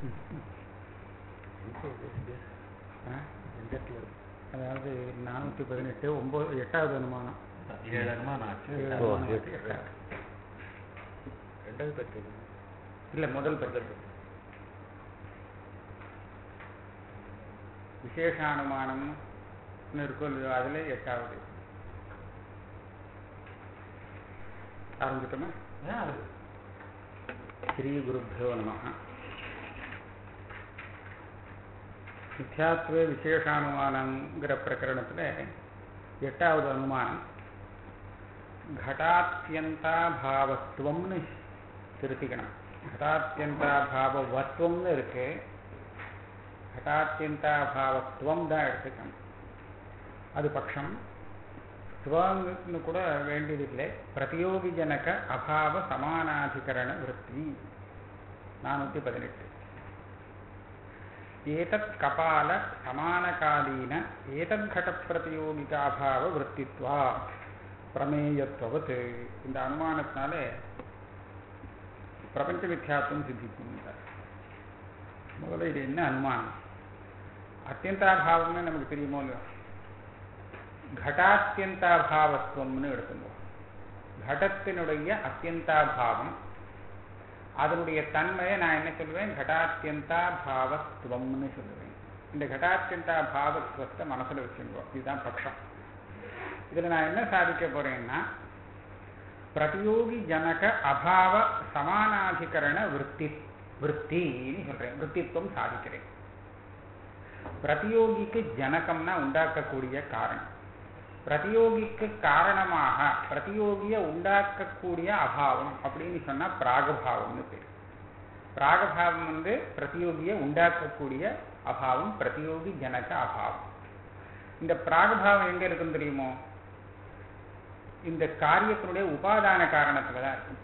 ஆ? அதாவது நானூற்றி பதினெட்டு ஒம்பது எட்டாவது அனுமானம் ஏழு அனுமானம் ஆச்சு ஏழு ஓ, அனுமானம் எட்டு. எட்டாவது. ரெண்டாவது பற்றி இல்ல முதல் பத்தி விசேஷானுமானம் இருக்கும் இல்லையோ அதுல எட்டாவது ஆரம்பிக்கட்டுமா ஸ்ரீ குருப்பியோ நம மித்யாத்வ விசேஷானுமானங்கிற பிரகரணத்துல எட்டாவது அனுமானம் घटात्यन्ताभावत्वம்னு திருத்திக்கணும் घटात्यन्ताभावत्वம்னு இருக்கு घटात्यन्ताभावत्वம் தான் எடுத்துக்கணும் அது பட்சம் ஸ்வன்னு கூட வேண்டியதில்லை பிரதியோகி ஜனக அபாவ சமானாதிகரண விற்பி நானூற்றி பதினெட்டு ஏதத் கபால சமானகாலீன ஏதத் கட பிரதியோகிகாபாவ விற்பித்வா பிரமேயத்துவத் இந்த அனுமானத்தினால பிரபஞ்ச மித்யாத்துவம் சித்திக்கும் முதல்ல இது என்ன அனுமானம் அத்தியந்தாபாவம்னு நமக்கு தெரியுமோ இல்லையோ घटात्यन्ताभावत्वம்னு எடுத்துக்கோ கடத்தினுடைய அத்தியந்தாபாவம் அதனுடைய தன்மையை நான் என்ன சொல்லுவேன் घटात्यन्ताभावत्वம்னு சொல்லுவேன் இந்த घटात्यन्ताभावத்துவத்தை மனசுல வச்சுக்கோ இதுதான் பட்சம் இதுல நான் என்ன சாதிக்க போறேன்னா பிரதியோகி ஜனக அபாவ சமானாதிகரண விற்பி விற்பின்னு சொல்றேன் விற்பித்துவம் சாதிக்கிறேன் பிரதியோகிக்கு ஜனகம்னா உண்டாக்கக்கூடிய காரணம் பிரதியோகிக்கு காரணமாக பிரதியோகியை உண்டாக்கக்கூடிய அபாவம் அப்படின்னு சொன்னா பிராகபாவம்னு பேர் பிராகபாவம் வந்து பிரதியோகியை உண்டாக்கக்கூடிய அபாவம் பிரதியோகி ஜனக அபாவம் இந்த பிராகபாவம் எங்க இருக்குன்னு தெரியுமோ இந்த காரியத்தினுடைய உபாதான காரணத்துல தான் இருக்கு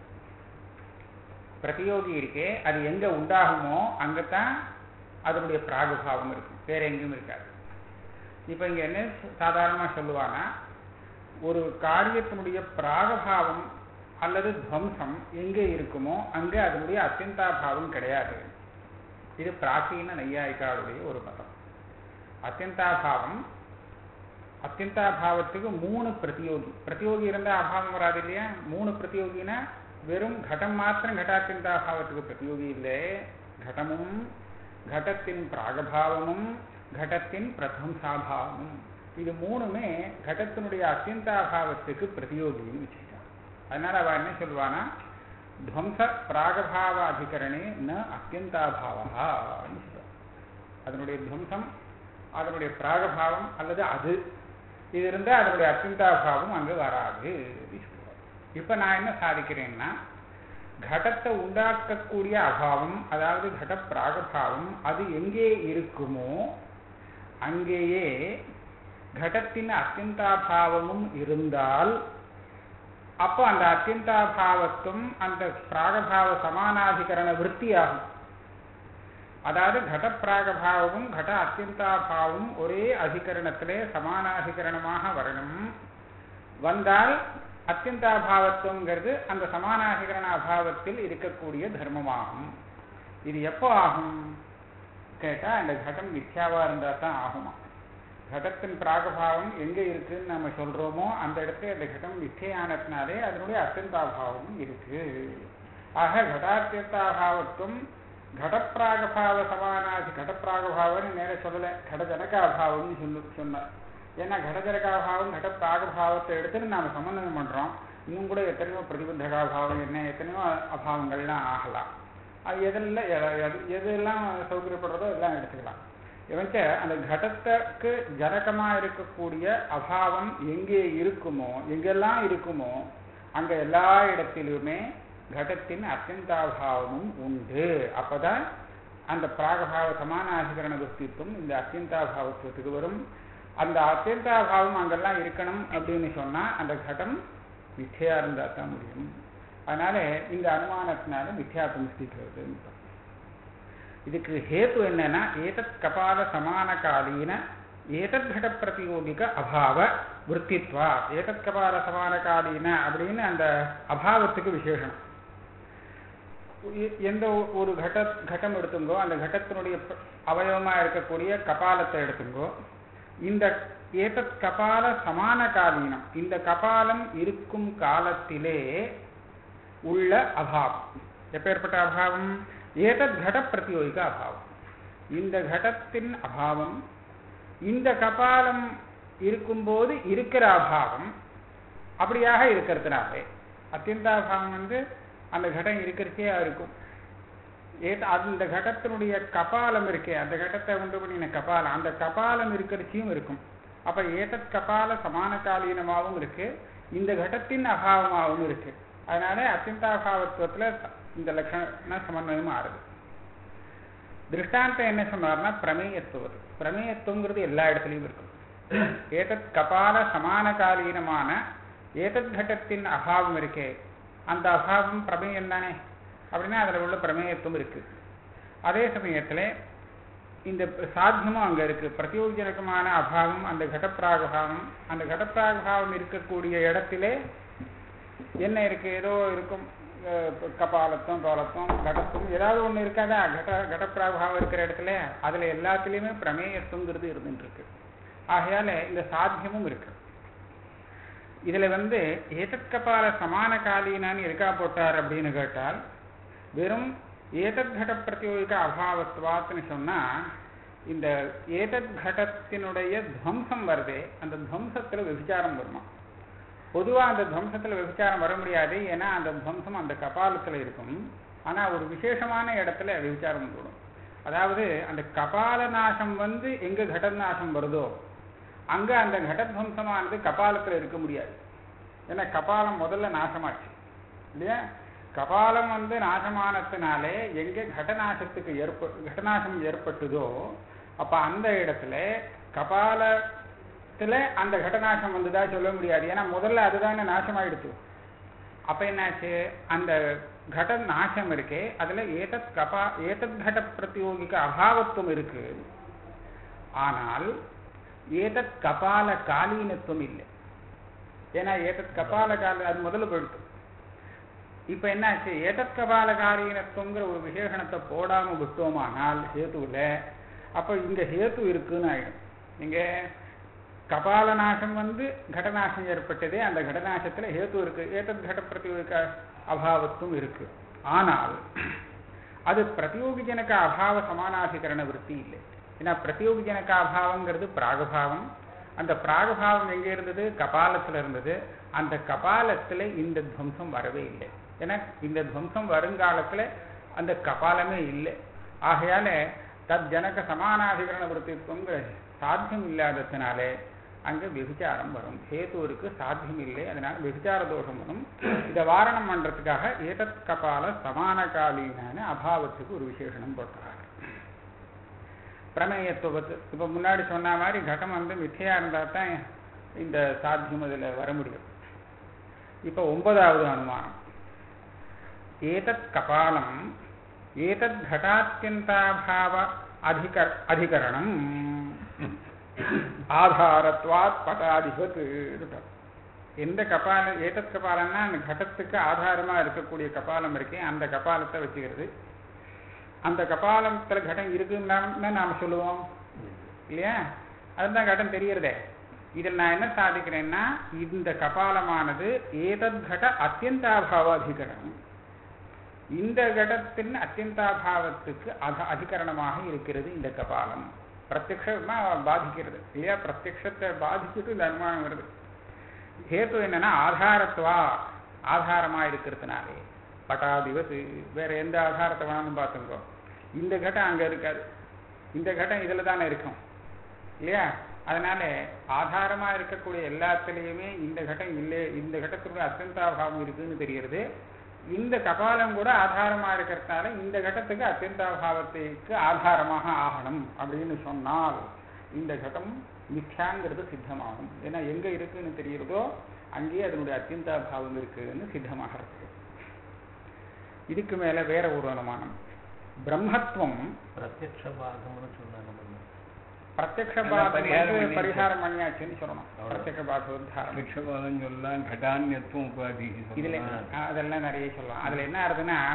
பிரதியோகி இருக்கே அது எங்க உண்டாகுமோ அங்கதான் அதனுடைய பிராகுபாவம் இருக்கு வேற எங்கேயும் இருக்காது இப்ப இங்க என்ன சாதாரணமா சொல்லுவானா ஒரு காரியத்தினுடைய பிராகபாவம் அல்லது துவம்சம் எங்க இருக்குமோ அங்க அதனுடைய அத்தியந்தாபாவம் கிடையாது இது பிராச்சீன நையாயிக்காவுடைய ஒரு மதம் அத்தியந்தாபாவம் அத்தியந்தாபாவத்துக்கு மூணு பிரதியோகி பிரதியோகி இருந்தா அபாவம் வராது இல்லையா மூணு பிரதியோகினா வெறும் கடம் மாத்திரம் கட்டாத்தியந்தாபாவத்துக்கு பிரதியோகி இல்லை கடமும் கடத்தின் பிராகபாவமும் கடத்தின் பிரதம்சாபாவமும் இது மூணுமே கடத்தினுடைய அத்தியந்தாபாவத்துக்கு பிரதியோகின்னு வச்சுக்கிட்டான் அதனால அவ என்ன சொல்லுவானா துவம்ச பிராகபாவ அதிகரணே ந அத்தியந்தாபாவன்னு சொல்லுவான் அதனுடைய துவம்சம் அதனுடைய பிராகபாவம் அல்லது அது இது இருந்தால் அதனுடைய அத்தியந்தாபாவம் அங்கு வராது இப்ப நான் என்ன சாதிக்கிறேன்னா கடத்தை உண்டாக்கக்கூடிய அபாவம் அதாவது கட பிராகபாவம் அது எங்கே இருக்குமோ அங்கேயே கடத்தின் அத்தியந்தாபாவமும் இருந்தால் அப்போ அந்த அத்தியந்தாபாவத்துவம் அந்த பிராகபாவ சமானாதிகரண விற்த்தியாகும் அதாவது கட பிராகபாவமும் கட அத்தியந்தாபாவமும் ஒரே அதிகரணத்திலே சமானாதிகரணமாக வரணும் வந்தால் அத்தியந்தாபாவத்துவங்கிறது அந்த சமானாதிகரண அபாவத்தில் இருக்கக்கூடிய தர்மமாகும் இது எப்போ ஆகும் கேட்டா அந்த கடம் மித்யாவா இருந்தா தான் ஆகுமா கடத்தின் பிராகபாவம் எங்க இருக்குன்னு நம்ம சொல்றோமோ அந்த இடத்துல அந்த கடம் மிச்சையானதுனாலே அதனுடைய அத்தியந்தாபாவமும் இருக்கு ஆக கடாத்தியந்தாபாவத்துவம் கடப்பிராகபாவ சமானாதி கடப்பிராகபாவம்னு நேர சொல்லல கடஜனகாபாவம்னு சொல்லு சொன்னார் ஏன்னா கடஜனகாபாவம் கடப்பிராகபாவத்தை எடுத்துட்டு நாம சமன்வயம் பண்றோம் இன்னும் கூட எத்தனையோ பிரதிபந்தகாபாவம் என்ன எத்தனையோ அபாவங்கள்லாம் ஆகலாம் அது எதெல்லாம் எது- எதெல்லாம் சௌகரியப்படுறதோ எல்லாம் எடுத்துக்கலாம் இவன்ட்ட அந்த கடத்துக்கு ஜனகமா இருக்கக்கூடிய அபாவம் எங்கே இருக்குமோ எங்கெல்லாம் இருக்குமோ அங்க எல்லா இடத்திலுமே கடத்தின் அத்தியந்தாபாவமும் உண்டு அப்பதான் அந்த பிராகபாவ சமானாதிகரண துஷ்டித்துவம் இந்த அத்தியந்தாபாவத்துவத்துக்கு வரும் அந்த அத்தியந்தாபாவம் அங்கெல்லாம் இருக்கணும் அப்படின்னு சொன்னா அந்த கடம் மிச்சையா இருந்தா தான் முடியும் அதனால இந்த அனுமானத்தினால மித்யாத்வம் சித்திக்கிறது இதுக்கு ஹேத்து என்னன்னா ஏதத் கபால சமானகாலீன ஏதத் கட பிரதியோகிக அபாவ விற்த்தித்வா ஏதத் கபால சமானகாலீன அப்படின்னு அந்த அபாவத்துக்கு விசேஷம் எ- எந்த ஒ- ஒரு கட்ட கட்டம் எடுத்துங்கோ அந்த கட்டத்தினுடைய ப- அவயவமா இருக்கக்கூடிய கபாலத்தை எடுத்துங்கோ இந்த ஏதத் கபால சமான காலீனம் இந்த கபாலம் இருக்கும் காலத்திலே உள்ள அபாவம் எப்பேற்பட்ட அபாவம் ஏதத் கட பிரதியோகிக அபாவம் இந்த கடத்தின் அபாவம் இந்த கபாலம் இருக்கும்போது இருக்கிற அபாவம் அப்படியாக இருக்கிறதுனாலே அத்தியந்தாபாவம் வந்து அந்த கடம் இருக்கிறச்சே இருக்கும் ஏத அந்த கடத்தினுடைய கபாலம் இருக்கே அந்த கடத்தை உண்டு பண்ணின கபாலம் அந்த கபாலம் இருக்கிறச்சியும் இருக்கும் அப்ப ஏதத் கபால சமான காலீனமாகவும் இருக்கு இந்த கடத்தின் அபாவமாகவும் இருக்கு அதனால அத்தியந்தாபாவத்துவத்துல இந்த லட்சண சமன்வயம் ஆறுது திருஷ்டாந்தம் என்ன சொன்னார்னா பிரமேயத்துவது பிரமேயத்துவங்கிறது எல்லா இடத்துலையும் இருக்கும் ஏதத் கபால சமான காலீனமான ஏதத் கடத்தின் அபாவம் இருக்கே அந்த அபாவம் பிரமேயம் தானே அப்படின்னா அதுல உள்ள பிரமேயத்துவம் இருக்கு அதே சமயத்துல இந்த சாத்தியமும் அங்க இருக்கு பிரத்யோகஜனகமான அபாவம் அந்த கடப்பிராகபாவம் அந்த கடப்பிராகபாவம் இருக்கக்கூடிய இடத்திலே என்ன இருக்கு ஏதோ இருக்கும் அஹ் கபாலத்தும் தோலத்தும் கடத்தும் ஏதாவது ஒண்ணு இருக்காதா கட கடப்பிராகபாவம் இருக்கிற இடத்துல அதுல எல்லாத்துலயுமே பிரமேயத்துவங்கிறது இருந்துட்டு இருக்கு ஆகையால இந்த சாத்தியமும் இருக்கு இதுல வந்து ஏதத் கபால சமான காலீனான்னு இருக்கா போட்டார் அப்படின்னு கேட்டால் வெறும் ஏதத் கட பிரத்யோகிக அபாவத்வாத்னு சொன்னா இந்த ஏதத் கடத்தினுடைய துவம்சம் வருதே அந்த துவம்சத்துல விபிச்சாரம் வருமா பொதுவா அந்த துவம்சத்துல விபிச்சாரம் வர முடியாது ஏன்னா அந்த துவம்சம் அந்த கபாலத்துல இருக்கும் ஆனா ஒரு விசேஷமான இடத்துல விபிச்சாரம் வந்துவிடும் அதாவது அந்த கபால நாசம் வந்து எங்க கட நாசம் வருதோ அங்க அந்த கடத்வம்சமானது கபாலத்துல இருக்க முடியாது ஏன்னா கபாலம் முதல்ல நாசமாச்சு இல்லையா கபாலம் வந்து நாசமானத்தினாலே எங்க கடநாசத்துக்கு ஏற்ப கடநாசம் ஏற்பட்டுதோ அப்ப அந்த இடத்துல கபாலத்துல அந்த கடநாசம் வந்ததா சொல்ல முடியாது ஏன்னா முதல்ல அதுதானே நாசமாயிடுச்சு அப்ப என்னாச்சு அந்த கட நாசம் இருக்கே அதுல ஏதத் கபா ஏதத் கட பிரத்யோகிக அபாவத்துவம் இருக்கு ஆனால் ஏதத் கபால காலீனத்துவம் இல்லை ஏன்னா ஏதத் கபால கால அது முதல்ல போயிடுச்சு இப்ப என்னாச்சு ஏதத் கபால காலீனத்துவங்கிற ஒரு விசேஷணத்தை போடாம விட்டோமானால் ஹேத்துவில் அப்ப இங்க ஹேத்து இருக்குன்னு ஆயிடும் இங்க கபால நாசம் வந்து கடநாசம் ஏற்பட்டதே அந்த கடநாசத்துல ஹேத்து இருக்கு ஏதத் கட பிரதியோகிக்க அபாவத்துவம் இருக்கு ஆனால் அது பிரதியோகிஜனக அபாவ சமானாதிகரண விற்பி இல்லை ஏன்னா பிரதியோகிஜனக அபாவங்கிறது பிராகபாவம் அந்த பிராகபாவம் எங்க இருந்தது கபாலத்துல இருந்தது அந்த கபாலத்துல இந்த துவம்சம் வரவே இல்லை ஏன்னா இந்த துவம்சம் வருங்காலத்துல அந்த கபாலமே இல்லை ஆகையால தத் ஜனக சமானாதிகரண விற்பித்துவங்கிற சாத்தியம் இல்லாததுனாலே அங்க விபிச்சாரம் வரும் ஹேத்துவருக்கு சாத்தியம் இல்லை அதனால விபிச்சார தோஷம் வரும் இதை வாரணம் பண்றதுக்காக ஏதத் கபால சமானகாலீனான அபாவத்துக்கு ஒரு விசேஷனம் போட்டுறாங்க பிரமேயத்துவத்து இப்ப முன்னாடி சொன்ன மாதிரி கட்டம் வந்து மித்தையா இருந்தா தான் இந்த சாத்தியம் இதுல வர முடியும் இப்ப ஒன்பதாவது அனுமானம் ஏதத் கபாலம் ஏதத் घटात्यन्ताभाव अधिकर अधिकरणம் ஆதாரத்வாத் பட்டாதிபத் எந்த கபால ஏதத் கபாலம்னா அந்த கடத்துக்கு ஆதாரமா இருக்கக்கூடிய கபாலம் இருக்கே அந்த கபாலத்தை வச்சுக்கிறது அந்த கபாலத்துல கடம் இருக்குன்னு நாம சொல்லுவோம் இல்லையா அதுதான் கடம் தெரியறதே இதில் நான் என்ன சாதிக்கிறேன்னா இந்த கபாலமானது ஏதத் கட அத்தியந்தாபாவ அதிகரணம் இந்த கடத்தின் அத்தியந்தாபாவத்துக்கு அக அதிகரணமாக இருக்கிறது இந்த கபாலம் பிரத்யக்ஷமா பாதிக்கிறது இல்லையா பிரத்யக்ஷத்தை பாதிச்சுட்டு இந்த அனுமானம் வருது ஹேத்து என்னன்னா ஆதாரத்துவா ஆதாரமா இருக்கிறதுனாலே பட்டாதிபத்து வேற எந்த ஆதாரத்தை வேணாலும் பார்த்துங்கோ இந்த கட்டம் அங்க இருக்காது இந்த கட்டம் இதுல தானே இருக்கும் இல்லையா அதனால ஆதாரமா இருக்கக்கூடிய எல்லாத்துலேயுமே இந்த கட்டம் இல்லை இந்த கட்டத்தினுடைய அத்தியந்தாபாவம் இருக்குன்னு தெரிகிறது இந்த கபாலம் கூட ஆதாரமா இருக்கிறதுனால இந்த கட்டத்துக்கு அத்தியந்தாபாவத்துக்கு ஆதாரமாக ஆகணும் அப்படின்னு சொன்னால் இந்த கட்டம் மித்யாங்கிறது சித்தமாகும் ஏன்னா எங்க இருக்குன்னு தெரியுறதோ அங்கேயே அதனுடைய அத்தியந்தாபாவம் இருக்குன்னு சித்தமாகிறது இதுக்கு மேல வேற ஒரு அனுமானம் பிரம்மத்துவம் பிரத்யக்ஷ பாகம்னு சொன்னாங்க நம்ம. பிரத்யக்ஷ அதான் பாகம் பரிகாரம் வந்து பண்ணி- பரிகாரம் பண்ணியாச்சுன்னு சொல்லணும் அவ்வளவு. பிரத்யக்ஷ பாகோத்தாரம் ரிஷபாதம் சொல்லலாம் கடான்யத்துவம் உபாதி இதுல சொல்லலாம். ஆ, அதெல்லாம் நிறைய சொல்லலாம் அதுல என்ன ஆகுதுன்னா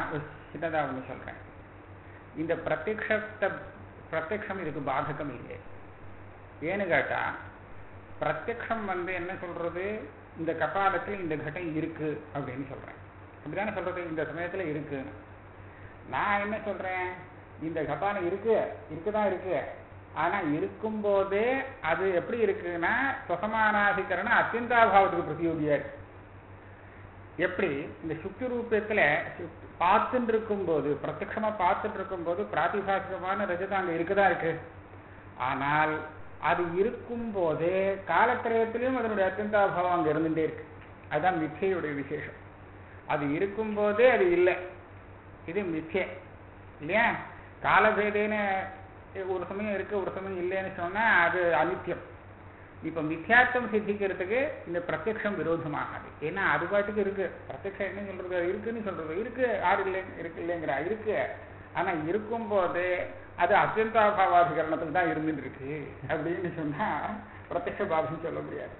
சின்னதா ஒன்று சொல்றேன் இந்த பிரத்யக்ஷத்தை பிரத்யக்ஷம் இதுக்கு பாதகம் இல்லை ஏன்னு கேட்டா பிரத்யக்ஷம் வந்து என்ன சொல்றது இந்த கபாலத்தில் இந்த கட்டம் இருக்கு அப்படின்னு சொல்றேன் அப்படிதானே சொல்றது இந்த சமயத்துல இருக்குன்னு நான் என்ன சொல்றேன் இந்த கபாலம் இருக்கு இருக்குதான் இருக்கு ஆனா இருக்கும்போதே அது எப்படி இருக்குன்னா சுசமானாதிகரணம் அத்தியந்தாபாவத்துக்கு பிரதியோகியா இருக்கு எப்படி இந்த சுக்தி ரூபத்துல சுக்- பார்த்துட்டு இருக்கும்போது பிரத்யக்ஷமா பார்த்துட்டு இருக்கும்போது பிராதிபாசிகமான ரஜதம் அங்க இருக்குதா இருக்கு ஆனால் அது இருக்கும்போதே காலத்திரயத்திலையும் அதனுடைய அத்தியந்தாபாவம் அங்க இருந்துட்டே இருக்கு அதுதான் மிச்சையுடைய விசேஷம் அது இருக்கும்போதே அது இல்லை இது மிச்சை இல்லையா காலபேதேன ஒரு சமயம் இருக்கு ஒரு சமயம் இல்லைன்னு சொன்னா அது அனித்தியம் இப்ப மித்யார்த்தம் சித்திக்கிறதுக்கு இந்த பிரத்யக்ஷம் விரோதமாகாது ஏன்னா அது பாட்டுக்கு இருக்கு பிரத்யக்ஷம் என்ன சொல்றது அது இருக்குன்னு சொல்றது இருக்கு ஆறு இல்லை இருக்கு இல்லைங்கிற இருக்கு ஆனா இருக்கும்போது அது அத்தியந்தாபாவாதிகரணத்துக்கு தான் இருந்துட்டு இருக்கு அப்படின்னு சொன்னா பிரத்யக்ஷ பாவம் சொல்ல முடியாது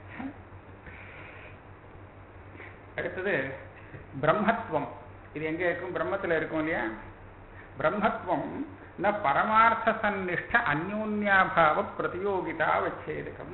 அடுத்தது பிரம்மத்துவம் இது எங்க இருக்கும் பிரம்மத்துல இருக்கும் இல்லையா பிரம்மத்துவம் ந பரமார்த்த சந்நிஷ்ட அந்யோன்யாபாவ பிரதியோகிதா வச்சேதகம்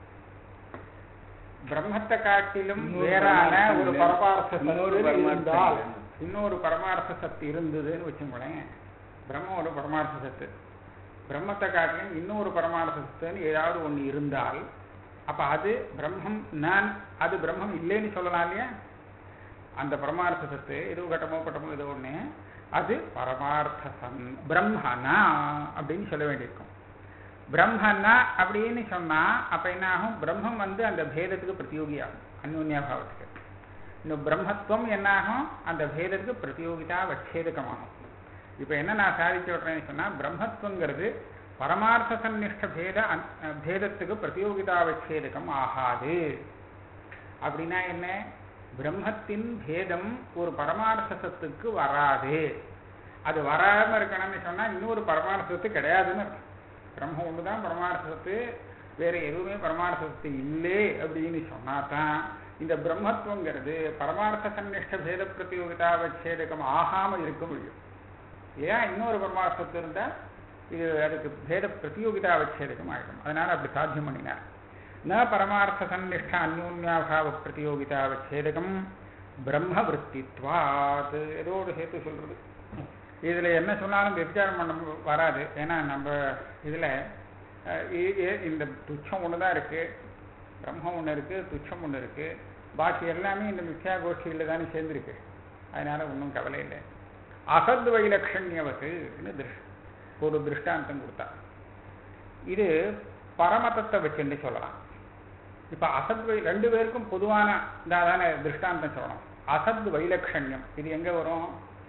பிரம்மத்தை காட்டிலும் இன்னொரு வேறான ஒரு பரமார்த்தம் பரமார்த்த இல்லை. இன்னொரு சத்து பரமார்த்தம் இருந்தால் இல்லை. இன்னொரு பரமார்த்த சத்து இருந்ததுன்னு வச்சுக்கோங்களேன் பிரம்ம ஒரு பரமார்த்த சத்து பிரம்மத்தை காட்டிலும் இன்னொரு பரமார்த்த சத்துன்னு ஏதாவது ஒண்ணு இருந்தால் அப்ப அது பிரம்மம் நான் அது பிரம்மம் இல்லைன்னு சொல்லலாம் இல்லையா அந்த பரமார்த்த சத்து எதுவும் கட்டமோ பட்டமோ ஏதோ ஒண்ணு அது பரமார்த்த சன் பிரம்மனா அப்படின்னு சொல்ல வேண்டியிருக்கும் பிரம்மனா அப்படின்னு சொன்னா அப்ப என்ன ஆகும் பிரம்மம் வந்து அந்த பேதத்துக்கு பிரதியோகியாகும் அந்யோன்யாபாவத்துக்கு இன்னும் பிரம்மத்துவம் என்ன ஆகும் அந்த பேதத்துக்கு பிரதியோகிதா வச்சேதகமாகும் இப்ப என்ன நான் சாதிச்சு விடுறேன்னு சொன்னா பிரம்மத்துவங்கிறது பரமார்த்த சந்நிஷ்ட பேத அன்- அஹ் பேதத்துக்கு பிரதியோகிதா வச்சேதகம் ஆகாது அப்படின்னா என்ன பிரம்மத்தின் பேதம் ஒரு பரமார்த்த சத்துக்கு வராது அது வராம இருக்கணும்னு சொன்னா இன்னொரு பரமார்த்த சத்து கிடையாதுன்னு அர்த்தம். பிரம்மம் ஒண்ணுதான் பரமார்த்த சத்து வேற எதுவுமே பரமார்த்த சத்து இல்லை அப்படின்னு சொன்னா தான் இந்த பிரம்மத்துவங்கிறது பரமார்த்த சந்நிஷ்ட பேத பிரதியோகிதா வச்சேதகம் ஆகாம இருக்க முடியும் ஏன் இன்னொரு பரமார்த்த சத்து இருந்தா இது அதுக்கு பேத பிரதியோகிதா வச்சேதகம் ஆயிடும் அதனால அப்படி சாத்தியம் பண்ணினார் ந பரமார்த்த சந்நிஷ்ட அந்யோன்யாபாவ பிரதியோகிதா வச்சேதகம் பிரம்ம விற்பித்வாத் ஏதோ ஒரு ஹேத்து சொல்றது இதுல என்ன சொன்னாலும் விபச்சாரம் பண்ண வராது ஏன்னா நம்ம இதுல அஹ், இ- இ- இந்த துச்சம் ஒண்ணுதான் இருக்கு பிரம்மம் ஒண்ணு இருக்கு துச்சம் ஒண்ணு இருக்கு பாக்கி எல்லாமே இந்த மித்யா கோஷ்டியில தானே சேர்ந்திருக்கு அதனால ஒன்றும் கவலை இல்லை அசத் வைலட்சண்யவத்து திருஷ் ஒரு திருஷ்டாந்தம் கொடுத்தா இது பரமதத்தை வச்சுன்னு சொல்லலாம் இப்ப அசத் வை ரெண்டு பேருக்கும் பொதுவான இதாதான திருஷ்டாந்தம் சொல்லணும் அசத் வைலட்சண்யம் இது எங்க வரும்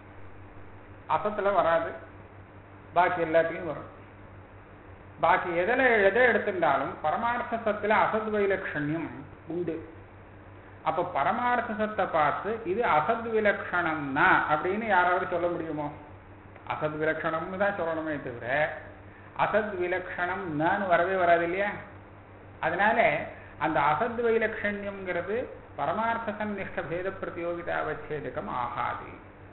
அசத்துல வராது பாக்கி எல்லாத்தையும் வரும் பாக்கி எதில் எதை எடுத்திருந்தாலும் பரமார்த்த சத்துல அசத் வைலட்சண்யம் உண்டு அப்ப பரமார்த்த சத்தை பார்த்து இது அசத் விலக்ஷணம்னா அப்படின்னு யாராவது சொல்ல முடியுமோ அசத் விலக்ஷணம்னு தான் சொல்லணுமே தவிர அசத் விலக்ஷணம் நான் வரவே வராது இல்லையா அதனால அந்த அசத் வைலட்சண்யம்ங்கிறது பரமார்த்த சந்நிஷ்ட பேத பிரதியோகிதா வச்சேதகம் ஆகாது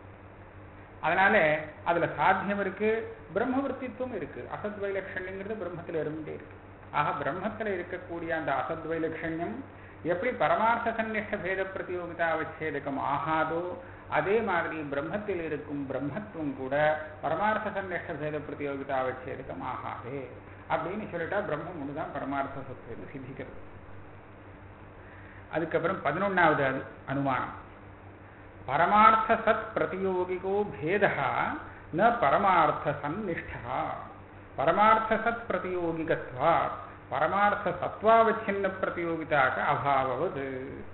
அதனால அதுல சாத்தியம் இருக்கு பிரம்ம விற்பித்துவம் இருக்கு அசத் வைலட்சண்யங்கிறது பிரம்மத்துல இருந்துட்டே இருக்கு ஆக பிரம்மத்துல இருக்கக்கூடிய அந்த அசத் வைலட்சண்யம் எப்படி பரமார்த்த சந்நிஷ்ட பேத பிரதியோகிதா வச்சேதகம் ஆகாதோ அதே மாதிரி பிரம்மத்தில் இருக்கும் பிரம்மத்துவம் கூட பரமார்த்த சந்நிஷ்ட பேத பிரதியோகிதா வச்சேதகம் ஆகாது அப்படின்னு சொல்லிட்டா பிரம்மம் ஒண்ணுதான் பரமார்த்த சத்துன்னு சித்திக்கிறது அதுக்கப்புறம் பதினொன்னாவது அனு அனுமானம் பரமார்த்த சத் பிரதியோகிகோ பேதா ந பரமார்த்த சந்நிஷ்டா பரமார்த்த சத் பிரதியோகிகத்வா பரமார்த்த சத்வாவச்சின்ன பிரதியோகிதாக அபாவது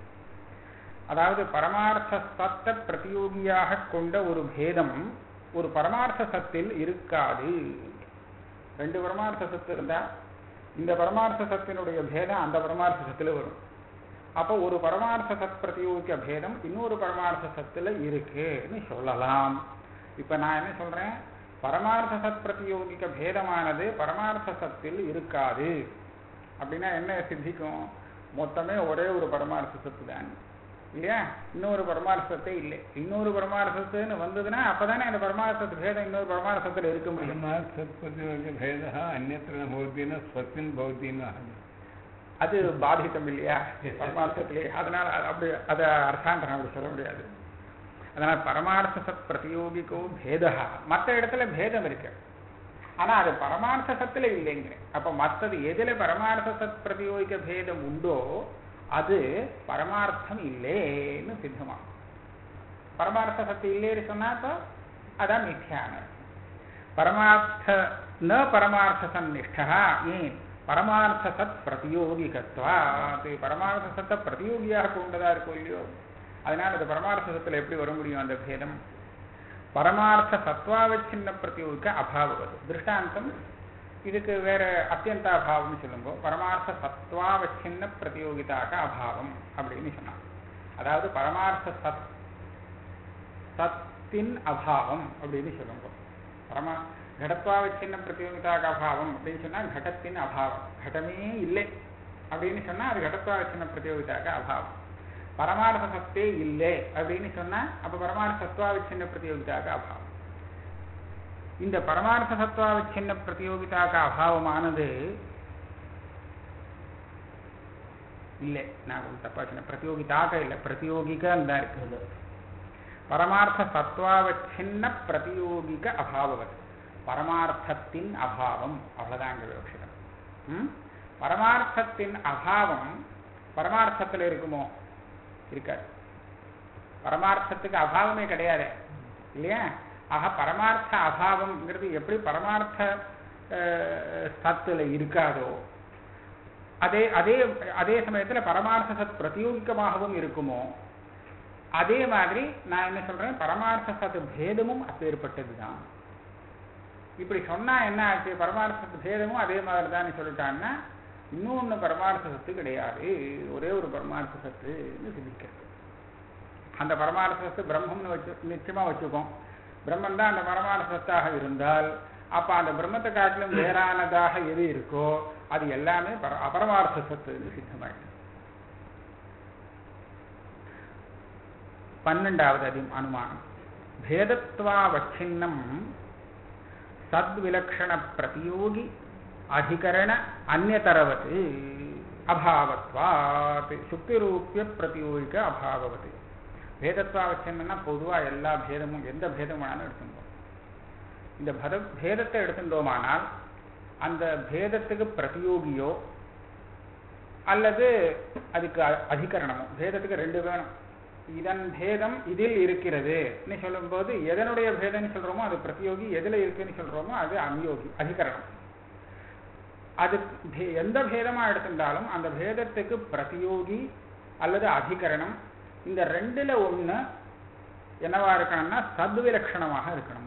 அதாவது பரமார்த்த சத்த பிரதியோகியாக கொண்ட ஒரு பேதம் ஒரு பரமார்த்த சத்தில் இருக்காது ரெண்டு பரமார்த்த சத்து இருந்தா இந்த பரமார்த்த சத்தினுடைய பேதம் அந்த பரமார்த்த சத்துல வரும் அப்போ ஒரு பரமார்த்த சத் பிரதியோகிக்க பேதம் இன்னொரு பரமார்த்த சத்துல இருக்குன்னு சொல்லலாம் இப்ப நான் என்ன சொல்றேன் பரமார்த்த சத் பிரதியோகிக்க பேதமானது பரமார்த்த சத்தில் இருக்காது அப்படின்னா என்ன சித்திக்கும் மொத்தமே ஒரே ஒரு பரமார்த்த சத்து தான் இல்லையா இன்னொரு பரமார்த்தத்தை இல்லை இன்னொரு பரமார்த்தத்துன்னு வந்ததுன்னா அப்பதானே அந்த பரமார்த்தத்து பேதம் இன்னொரு பரமார்த்தத்துல இருக்க முடியும் भेदः अन्यत्र न भवति न स्वस्मिन् भवति न அது பாதித்தம் இல்லையா பரமார்த்தத்திலே அதனால அது அப்படி அதை அர்த்தாந்தரம் அப்படி சொல்ல முடியாது அதனால பரமார்த்த சத் பிரதியோகிக்கோ பேதா மற்ற இடத்துல பேதம் இருக்கு ஆனா அது பரமார்த்த சத்துல இல்லைங்கிறேன் அப்ப மற்றது எதுல பரமார்த்த சத் பிரதியோகிக்க பேதம் உண்டோ அது பரமார்த்தம் இல்லேன்னு சித்தமாகும் பரமார்த்த சத்து இல்லைன்னு சொன்னா இப்போ அதான் மித்யான பரமார்த்த ந பரமார்த்த சந்நிஷ்டா ஏன் பரமார்த்த சத் பிரதியோகிகத்வா அது பரமார்த்த சத்தை பிரதியோகியாக கொண்டதா இருக்கும் இல்லையோ அதனால அது பரமார்த்த சத்துல எப்படி வர முடியும் அந்த பேதம் பரமார்த்த சத்வாவச்சின்ன பிரதியோகிக்க அபாவது திருஷ்டாந்தம் இதுக்கு வேற அத்தியந்தாபாவம்னு சொல்லுங்க பரமார்த்த சத்வாவச்சின்ன பிரதியோகிதாக அபாவம் அப்படின்னு சொன்னாங்க அதாவது பரமார்த்த சத் சத்தின் அபாவம் அப்படின்னு சொல்லுங்க பரமா கடத்வாவச்சின்ன பிரதியோகிதாக அபாவம் அப்படின்னு சொன்னா கடத்தின் அபாவம் கடமே இல்லை அப்படின்னு சொன்னா அது கடத்வாவச்சின்ன பிரதியோகிதாக அபாவம் பரமார்த்த சத்தே இல்லை அப்படின்னு சொன்னா அப்ப பரமார்த்த சத்வாவச்சின்ன பிரதியோகிதாக அபாவம் இந்த பரமார்த்த சத்வாவச்சின்ன பிரதியோகிதாக அபாவமானது இல்லை நான் கொஞ்சம் தப்பா சொன்னேன் பிரதியோகிதாக இல்லை பிரதியோகிகன்னு தான் இருக்கு பரமார்த்த சத்வாவச்சின்ன பிரதியோகிக அபாவவது பரமார்த்தத்தின் அபாவம் அவ்வளவுதான் அங்க விவக்ஷிதம் ம்? பரமார்த்தத்தின் அபாவம் பரமார்த்தத்துல இருக்குமோ இருக்காது பரமார்த்தத்துக்கு அபாவமே கிடையாது இல்லையா ஆக பரமார்த்த அபாவம்ங்கிறது எப்படி பரமார்த்த அஹ், சத்துல இருக்காதோ அதே அதே அதே சமயத்துல பரமார்த்த சத் பிரதியோகிக்கமாகவும் இருக்குமோ அதே மாதிரி நான் என்ன சொல்றேன் பரமார்த்த சத் பேதமும் அப்பேற்பட்டதுதான் இப்படி சொன்னா என்ன ஆச்சு பரமார்த்த சத்து பேதமும் அதே மாதிரி தான் சொல்லிட்டான்னா இன்னொன்னு பரமார்த்த சத்து கிடையாது ஒரே ஒரு பரமார்த்த சத்துன்னு சிந்திக்கிறது அந்த பரமார்த்த சத்து பிரம்மம்னு வச்சு நிச்சயமா வச்சுக்கோம் பிரம்மன் தான் அந்த பரமார்த்த சத்தாக இருந்தால் அப்ப அந்த பிரம்மத்தை காட்டிலும் வேறானதாக எது இருக்கோ அது எல்லாமே பர அபரமார்த்த சத்துன்னு சித்தமாயிடுது பன்னெண்டாவது அதி அனுமானம் பேதத்வாவச்சின்னம் சத்விலக்ஷண பிரதியோகி அதிகரண அந்நதரவத் அபாவத்வாத் சுக்திரூபிய பிரதியோகிக்க அபாவவத் பேதத்வாவச்சின்னா பொதுவா எல்லா பேதமும் எந்த பேதம் வேணாலும் எடுத்துட்டோம் இந்த பத பேதத்தை எடுத்துட்டோமானால் அந்த பேதத்துக்கு பிரதியோகியோ அல்லது அதுக்கு அ- அதிகரணமோ பேதத்துக்கு ரெண்டு வேணும் இதன் பேதம் இதில் இருக்கிறது சொல்லும்போது எதனுடைய பேதம்னு சொல்றோமோ அது பிரதியோகி எதுல இருக்குன்னு சொல்றோமோ அது அநியோகி அதிகரணம் அது பே- எந்த பேதமா எடுத்திருந்தாலும் அந்த பேதத்துக்கு பிரதியோகி அல்லது அதிகரணம் இந்த ரெண்டுல ஒண்ணு என்னவா இருக்கணும்னா சத்விலட்சணமாக இருக்கணும்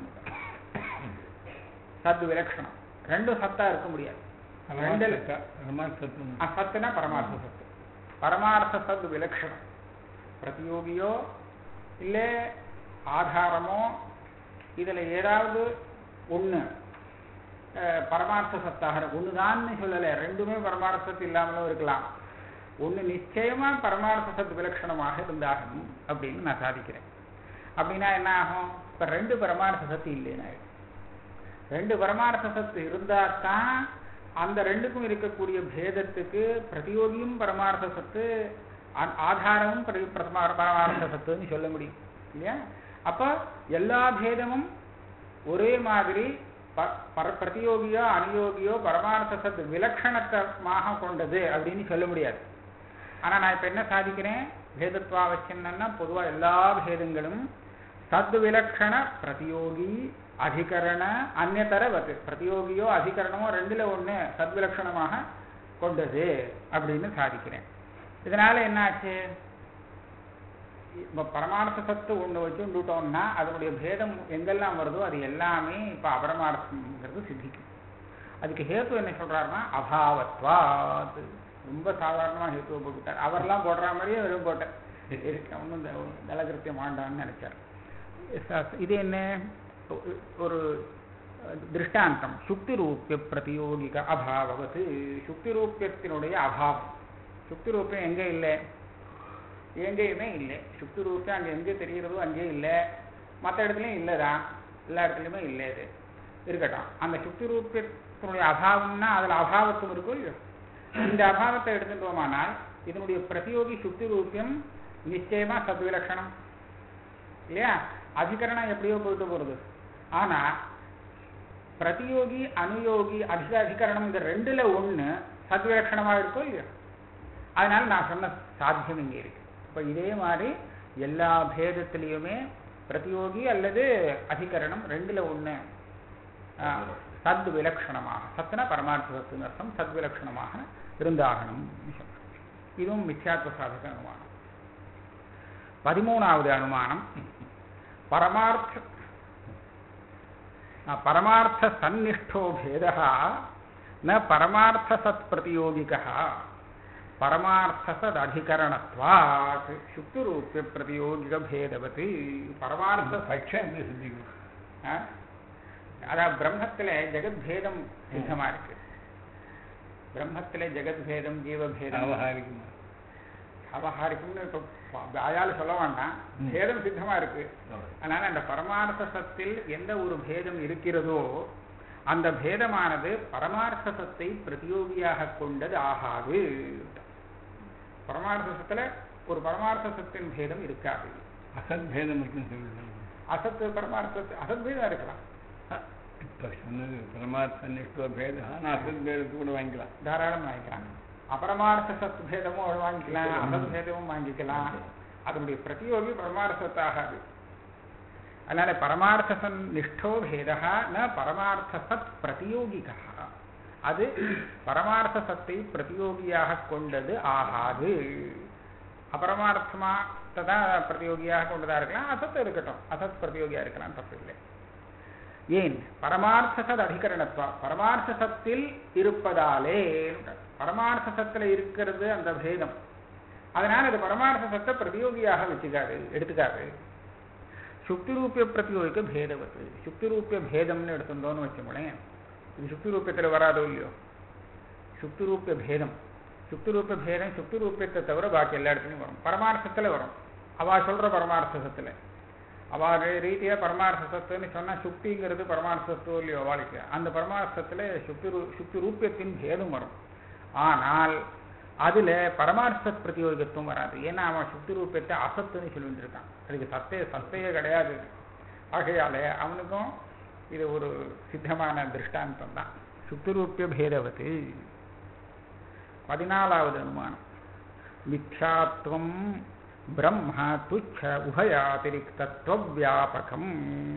சத்விலட்சணம் ரெண்டும் சத்தா இருக்க முடியாது ரெண்டுல பரமார்த்தத்துவம் ஆ, சத்துனா பரமார்த்த சத்து பரமார்த்த சத் விலக்ஷணம் பிரதியோகியோ இல்லை ஆதாரமோ இதுல ஏதாவது ஒண்ணு அஹ், பரமார்த்த சத்தாக ஒண்ணுதான்னு சொல்லலை ரெண்டுமே பரமார்த்த சத்து இல்லாமலும் இருக்கலாம் ஒண்ணு நிச்சயமா பரமார்த்த சத் விலட்சணமாக இருந்தாகணும் அப்படின்னு நான் சாதிக்கிறேன் அப்படின்னா என்ன ஆகும் இப்ப ரெண்டு பரமார்த்த சத்து இல்லைன்னு ஆயிடும் ரெண்டு பரமார்த்த சத்து இருந்தா தான் அந்த ரெண்டுக்கும் இருக்கக்கூடிய பேதத்துக்கு பிரதியோகியும் பரமார்த்த சத்து ஆ- ஆதாரமும் பிரதி- பிரதமா- பரமார்த்த சத்துன்னு சொல்ல முடியும் இல்லையா அப்ப எல்லா பேதமும் ஒரே மாதிரி ப- பர- பிரதியோகியோ அனுயோகியோ பரமார்த்த சத்து விலட்சணத்தமாக கொண்டது அப்படின்னு சொல்ல முடியாது ஆனா நான் இப்ப என்ன சாதிக்கிறேன் பேதத்வா வச்சுன்னா பொதுவா எல்லா பேதங்களும் சத் விலக்ஷண பிரதியோகி அதிகரண அந்நதரவத் பிரதியோகியோ அதிகரணமோ ரெண்டுல ஒண்ணு சத்விலட்சணமாக கொண்டது அப்படின்னு சாதிக்கிறேன் இதனால என்னாச்சு இப்ப பரமார்த்த சத்து ஒண்ணு வச்சுட்டோம்னா அதனுடைய பேதம் எங்கெல்லாம் வருதோ அது எல்லாமே இப்ப அபரமார்த்தம்ங்கிறது சித்திக்கும் அதுக்கு ஹேத்து என்ன சொல்றாருன்னா அபாவத்வாத் ரொம்ப சாதாரணமா ஹேத்துவை போட்டுட்டார் அவர்லாம் போடுற மாதிரியே வெறும் போட்டேன் ஒன்றும் தலகிருத்தியம் ஆண்டான்னு நினைச்சார் ச- இது என்ன ஒ- ஒரு திருஷ்டாந்தம் சுக்தி ரூபிய பிரதியோகிக அபாவத்து சுக்தி ரூபியத்தினுடைய அபாவம் சுக்தி ரூபியம் எங்க இல்லை எங்கேயுமே இல்லை சுக்தி ரூபம் அங்கே எங்கே தெரிகிறதோ அங்கே இல்லை மற்ற இடத்துலையும் இல்லை தான் எல்லா இடத்துலையுமே இல்லை இது இருக்கட்டும் அந்த சுக்தி ரூபத்தினுடைய அபாவம்னா அதில் அபாவத்துவம் இருக்கும் இல்லையோ இந்த அபாவத்தை எடுத்துட்டோமானால் இதனுடைய பிரதியோகி சுக்தி ரூபியம் நிச்சயமா சத்விலட்சணம் இல்லையா அதிகரணம் எப்படியோ போயிட்டு போகிறது ஆனா பிரதியோகி அனுயோகி அதிக அதிகரணம் இந்த ரெண்டுல ஒண்ணு சத்விலட்சணமா இருக்கும் இல்லையா அதனால நான் சொன்ன சாத்தியம் இங்கே இருக்கு இப்ப இதே மாதிரி எல்லா பேதத்திலையுமே பிரதியோகி அல்லது அதிகரணம் ரெண்டுல ஒண்ணு ஆஹ், சத் விலட்சணமாக சத்துனா பரமார்த்த சத்துன்னு அர்த்தம் சத் விலட்சணமாக இருந்தாகணும் சொல்றேன். இதுவும் மித்யாத்வ சாதக அனுமானம் பதிமூணாவது அனுமானம் பரமார்த்த ஆ, பரமார்த்த சந்நிஷ்டோ பேதः ந பரமார்த்த சத் பிரதியோகிக பரமார்த்த சத் அதிகரணத்வாத் சுக்திரூபிய பிரதியோகிக பேதவத் பரமார்த்த பட்சம் எப்படி சித்திக்கும் ஆ? அதான் பிரம்மத்துல ஜெகத்பேதம் சித்தமா இருக்கு பிரம்மத்துல ஜெகத்பேதம் ஜீவபேதம் வியாபகாரிகமா வியாபகாரிக்கம்னு இப்போ வாயால் சொல்ல வேண்டாம் ம். பேதம் சித்தமா இருக்கு அதனால அந்த பரமார்த்த சத்தில் எந்த ஒரு பேதம் இருக்கிறதோ அந்த பேதமானது பரமார்த்த சத்தை பிரதியோகியாக கொண்டது ஆகாது பரமார்த்த சத்துல ஒரு பரமார்த்த சத்தின் பேதம் இருக்காது அசத் பேதம் இருக்குன்னு சொல்லுங்க அசத்து பரமார்த்த அசத் பேதம் இருக்கலாம் இப்ப சொன்னது பரமார்த்த நிஷ்டோ பேதா நான் அசத் பேதத்தை கூட வாங்கிக்கலாம் தாராளம் வாங்கிக்கலாம் அபரமார்த்த சத் பேதமும் வாங்கிக்கலாம் அசத் பேதமும் வாங்கிக்கலாம் அதனுடைய பிரதியோகி பரமார்த்தத்தை ஆகாது அதனால பரமார்த்த சன் நிஷ்டோ பேதா ந பரமார்த்த சத் பிரதியோகிகா அது பரமார்த்த சத்தை பிரதியோகியாக கொண்டது ஆகாது அபரமார்த்தமா தான் பிரதியோகியாக கொண்டதா இருக்கலாம் அசத் இருக்கட்டும் அசத் பிரதியோகியா இருக்கலாம் தப்பு இல்லை ஏன் பரமார்த்த சத் அதிகரணத்துவா பரமார்த்த சத்தில் இருப்பதாலே பரமார்த்த சத்துல இருக்கிறது அந்த பேதம் அதனால அது பரமார்த்த சத்தை பிரதியோகியாக வச்சுக்காது எடுத்துக்காது சுக்தி ரூபிய பிரதியோகிக்க பேதவத்து சுக்தி ரூபிய பேதம்னு எடுத்துட்டோம்னு வச்சுக்கோங்களேன் இது சுக்தி ரூபியத்தில் வராதோ இல்லையோ சுக்தி ரூபிய பேதம் சுக்தி ரூபிய பேதம் சுக்தி ரூபியத்தை தவிர பாக்கி எல்லா இடத்துலையும் வரும் பரமார்த்தத்தில் வரும் அவா சொல்ற பரமார்த்தத்தில் அவா ரீதியா பரமார்த்த சத்துன்னு சொன்னா சுக்திங்கிறது பரமார்த்த சத்துவம் இல்லையோ அவளுக்கு அந்த பரமார்த்தத்துல சுக்தி ரூ- சுக்தி ரூபியத்தின் பேதம் வரும் ஆனால் அதுல பரமார்த்த பிரதியோகித்துவம் வராது ஏன்னா அவன் சுக்தி ரூபியத்தை அசத்துன்னு சொல்லிட்டு இருக்கான் அதுக்கு சத்தே சத்தையே கிடையாது ஆகையால அவனுக்கும் இது ஒரு சித்தமான திருஷ்டாந்தம் தான் சுக்தி ரூபிய பேதவத்து பதினாலாவது அனுமானம் மித்யாத்வம் பிரம்ம துச்ச உபயாதிரிக்தத்துவ வியாபகம்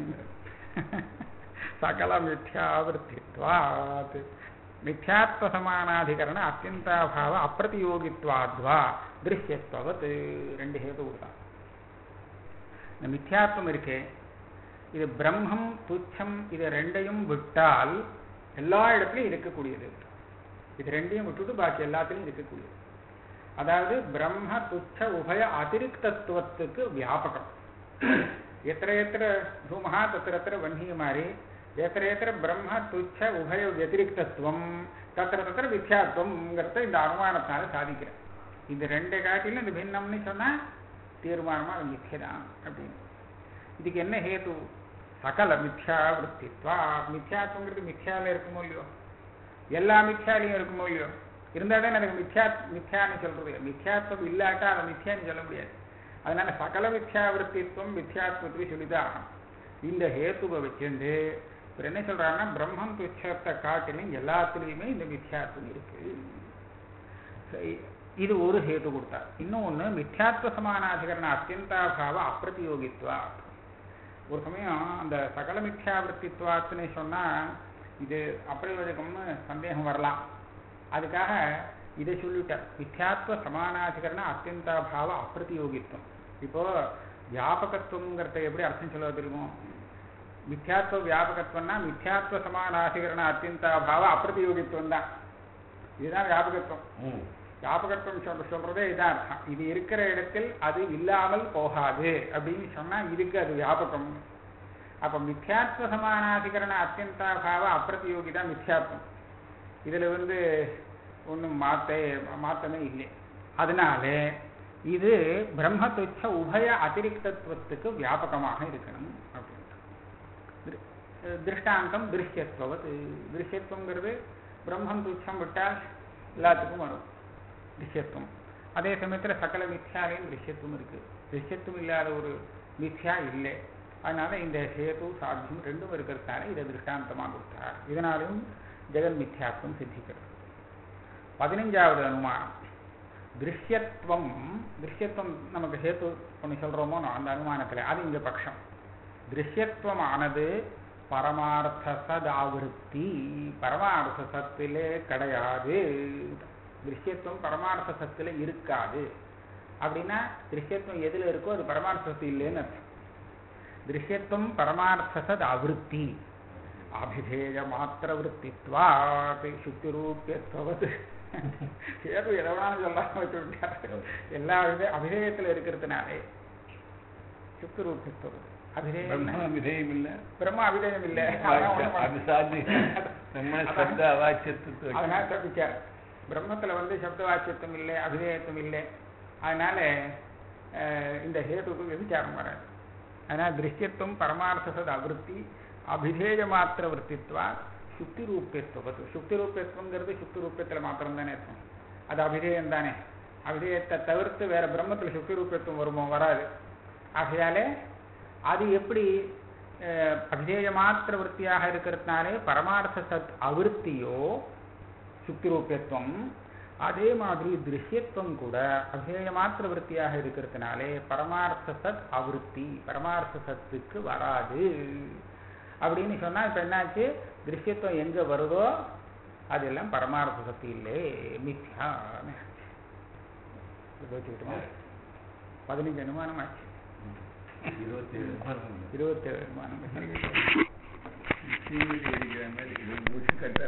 சகல மித்யாவர்த்தித்வாத் மித்யாத்வ சமானாதிகரண அத்தியந்தாபாவ அப்பிரதியோகித்வாத்வா திருஷ்யத்வவத் ரெண்டு ஹேது கொடுத்தான் இந்த மித்யாத்வம் இருக்கே இது பிரம்மம் துச்சம் இது ரெண்டையும் விட்டால் எல்லா இடத்துலையும் இருக்கக்கூடியது இது ரெண்டையும் விட்டுட்டு பாக்கி எல்லாத்துலையும் இருக்கக்கூடியது அதாவது பிரம்ம துச்ச உபய அதிருக்தத்துவத்துக்கு வியாபகம் எத்திர எத்திர தூமஹா தத்திர எத்திர வன்னியமாரி எத்திர எத்திர பிரம்ம துச்ச உபய வத்திரிக்தத்துவம் தத்திர தத்திர வித்யாத்வம்ங்கிறத இந்த அனுமானத்தால சாதிக்கிறேன் இது ரெண்டு காட்டிலும் இது பின்னம்னு சொன்னா தீர்மானமா அது மித்தியதான் அப்படின்னு இதுக்கு என்ன ஹேது சகல மித்யா விற்பித்வா மித்யாத்வங்கிறது மித்யால இருக்குமோ இல்லையோ எல்லா மித்யாலையும் இருக்குமோ இல்லையோ இருந்தா தான் எனக்கு மித்யா மித்யான்னு சொல்றது மித்யாத்வம் இல்லாட்டா அதை மித்யான்னு சொல்ல முடியாது அதனால சகல மித்யாவிருத்தித்வம் மித்யாத்வத்துக்கு சொல்லிதான் ஆகணும் இந்த ஹேத்துவை வச்சுண்டு இவர் என்ன சொல்றாருன்னா பிரம்மம் துச்சத்தை காட்டிலும் எல்லாத்துலேயுமே இந்த மித்யாத்வம் இருக்கு சரி, இது ஒரு ஹேத்து கொடுத்தார் இன்னொன்னு மித்யாத்வ சமானாதிகரண அத்தியந்தாபாவ அப்பிரதியோகித்வா ஒரு சமயம் அந்த சகல மித்யாவிருத்தித்வாத்துன்னு சொன்னா இது அப்பிரயோஜகம்னு சந்தேகம் வரலாம் அதுக்காக இதை சொல்லிட்டார் மித்யாத்வ சமானாதிகரண அத்தியந்தாபாவ அப்பிரதியோகித்வம் இப்போ வியாபகத்துவங்கிறத எப்படி அர்த்தம் சொல்ல தெரியுமோ மித்யாத்வ வியாபகத்துவம்னா மித்யாத்வ சமானாதிகரண அத்தியந்தாபாவ அப்பிரதியோகித்துவம் தான் இதுதான் வியாபகத்துவம் வியாபகத்துவம் சொல்ற சொல்றதே இதான் அர்த்தம் இது இருக்கிற இடத்தில் அது இல்லாமல் போகாது அப்படின்னு சொன்னா இதுக்கு அது வியாபகம் அப்ப மித்யாத்வ சமானாதிகரண அத்தியந்தாபாவ அப்பிரதியோகி தான் மித்யாத்வம் இதுல வந்து ஒன்றும் மாத்த மாத்தமே இல்லை அதனால இது பிரம்ம துச்ச உபய அதிரிக்தத்துவத்துக்கு வியாபகமாக இருக்கணும் அப்படின்ட்டு திரு- அஹ் திருஷ்டாந்தம் திருஷ்யத்துவது திருஷ்யத்துவங்கிறது பிரம்மம் துச்சம் விட்டால் எல்லாத்துக்கும் வரும் திருஷ்யத்துவம் அதே சமயத்துல சகல மித்யாலையும் திருஷ்யத்துவம் இருக்கு திருஷ்யத்துவம் இல்லாத ஒரு மித்யா இல்லை அதனால இந்த ஹேது சாத்தியம் ரெண்டும் இருக்கிறதுனால இதை திருஷ்டாந்தமா கொடுத்தார் இதனாலும் ஜெகன் மித்யாத்துவம் சித்திக்கிறது பதினஞ்சாவது அனுமானம் திருஷ்யத்துவம் திருஷ்யத்துவம் நமக்கு ஹேத்து ஒன்று சொல்றோமோ நான் அந்த அனுமானத்துல அது இங்க பட்சம் திருஷ்யத்துவமானது பரமார்த்த சதாவிருத்தி பரமார்த்த சத்திலே கிடையாது திருஷ்யத்துவம் பரமார்த்த சத்துல இருக்காது அப்படின்னா திருஷ்யத்துவம் எதுல இருக்கோ அது பரமார்த்த சத்து இல்லைன்னு அர்த்தம் திருஷ்யத்துவம் பரமார்த்த சத் அவிருத்தி அபிதேய மாத்திர விற்பித்வாத் சுத்தி ரூபியத்துவது ஏதோ எதனாலும் சொல்லாம வச்சு விட்டாரு எல்லா வித அபிதேயத்துல இருக்கிறதுனாலே சுத்தி ரூபியத்துவது அபிதேயம் பிரம்ம விதயம் இல்ல பிரம்ம அபிதேயம் இல்லை அதான் ஒண்ணும் பண்ண- அது சாத்தியம் பிரம்ம சப்த அவாச்சியத்துவம் அதனால தப்பிச்சார் பிரம்மத்துல வந்து சப்த வாக்கியத்துவம் இல்லை அபிதேயத்துவம் இல்லை அதனால அஹ், இந்த ஹேதுக்கு விசாரம் வராது அதனால திருஷ்யத்துவம் பரமார்த்த சத அவிருத்தி அபிதேய மாத்திர விற்பித்வா சுத்தி ரூபியத்துவது சுத்தி ரூபியத்துவங்கிறது சுத்தி ரூபியத்துல மாத்திரம் தானே இருக்கும் அது அபிதேயம் தானே அபிதேயத்தை தவிர்த்து வேற பிரம்மத்துல சுத்தி ரூபியத்துவம் வருமோ வராது ஆகையாலே அது எப்படி அஹ், அபிதேய மாத்திர விற்த்தியாக இருக்கிறதுனாலே பரமார்த்த சத் அவிருத்தியோ சுத்தி ரூபியத்துவம் அதே மாதிரி திருஷ்யத்துவம் கூட அபேய மாத்திர விற்த்தியாக இருக்கிறதுனாலே பரமார்த்த சத் அவிருத்தி பரமார்த்த சத்துக்கு வராது அப்படின்னு சொன்னா இப்ப என்னாச்சு திருஷ்யத்துவம் எங்க வருதோ அதெல்லாம் பரமார்த்த சத்து இல்லை மித்யா வச்சுக்கிட்டோமா பதினஞ்சு அனுமானம் ஆச்சு இருபத்தி ஏழு இருபத்தேழு அனுமானம் சீனிக்கு அடிக்கிற மாதிரி இது